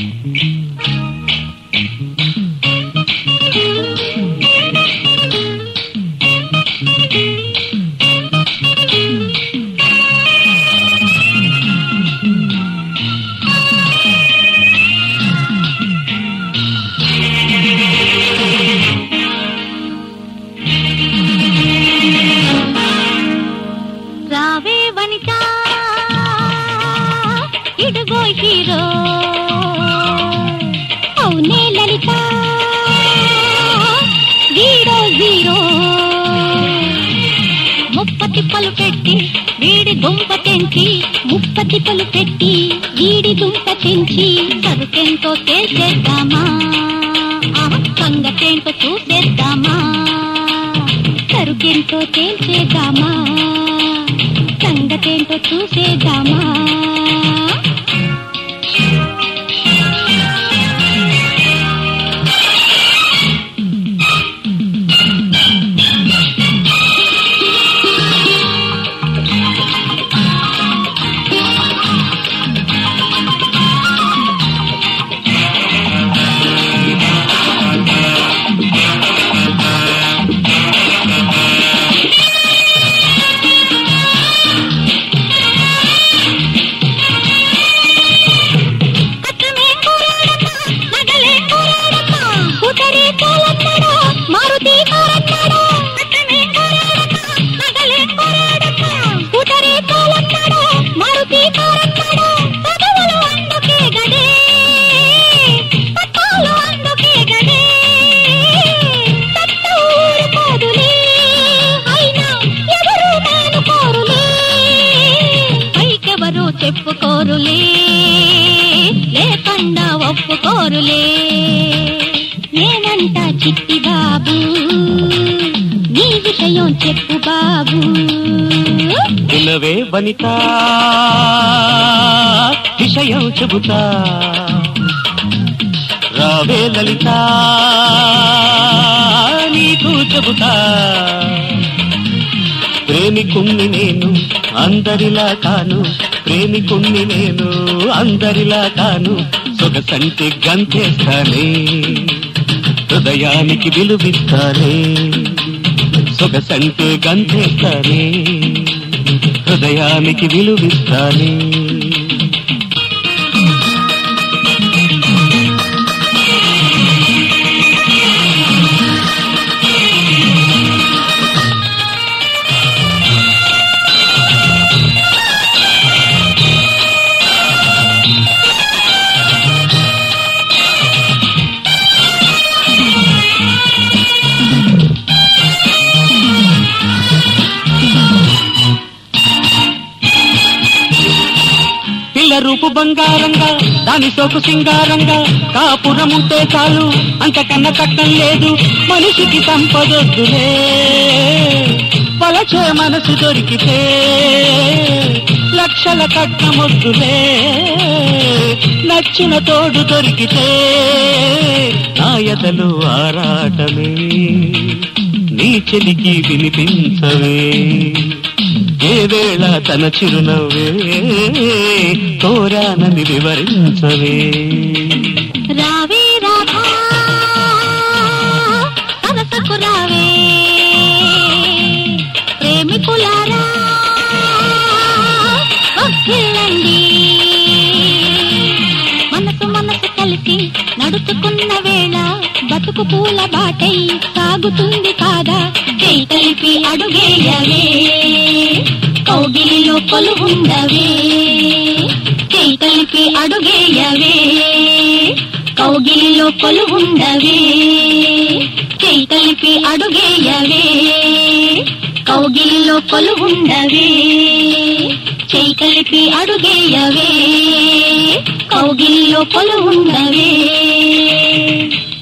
రావే వనిత ఇడుగో హీరో అవునే లలిత వీడో జీరో ముప్పతి పలు పెట్టి వీడి దుంప తెంచి ముప్పతి పలు పెట్టి వీడి దుంప తెంచి సరుకెంతో తేల్చేద్దామా ఆహా, సంగతేంటో చూసేద్దామా సరుకెంతో తేల్చేద్దామా సంగతేంటో చూసేద్దామా అచ్చమేం కూరాడమ్మా, నగలేం కూరాడమ్మా, ఉదరే పూలన్నాడా, మారుతి కారన్నాడా. అచ్చమేం కూరాడమ్మా, నగలేం కూరాడమ్మా, ఉదరే పూలన్నాడా, మారుతి కారన్నాడా. పదవులు అందుకే గదే, పట్టాలు అందుకే గదే. తట్ట ఊరుకోదులే, అయినా ఎవరు మేలుకోరులే. పైకెవరు చెప్పుకోరులే లేకుండా ఒప్పుకోరులే నేనంట చిట్టి బాబు నీ విషయం చెప్పు బాబు వినవే వనిత విషయం చెబుతా రావే లలిత నీకు చెబుతా ప్రేమికుణ్ణి నేను అందరిలా కాను ప్రేమికుణ్ణి నేను అందరిలా కాను సొగసంటి గంతేస్తానే హృదయానికి విలువిస్తానే సొగసంటే గంతేస్తానే హృదయానికి విలువిస్తానే పిల్ల రూపు బంగారంగా దాని సోకు సింగారంగా కాపురం ఉంటే చాలు అంతకన్నా కట్టం లేదు మనిషికి సంపదొద్దులే పలచే మనసు దొరికితే లక్షల కట్నమొద్దులే నచ్చిన తోడు దొరికితే నాయదలు ఆరాటమే నీ చెలికి వినిపించవే ఏ వేళ తన చిరునవ్వే కోరానని వివరించవే రావే రాధా సరసకు రావే ప్రేమికులారా వద్దిల్లండి మనసు మనసు కలిసి నడుచుకున్న వేళ బతుకు పూల బాటై సాగుతుంది కాదా చేయి కలిపి అడుగేయవే కౌగిలిలో కొలువుండవే చేయి కలిపి అడుగేయవే కౌగిలిలో కొలువుండవే చేయి కలిపి అడుగేయవే కౌగిలిలో కొలువుండవే చేయి కలిపి అడుగేయవే కౌగిలిలో కొలువుండవే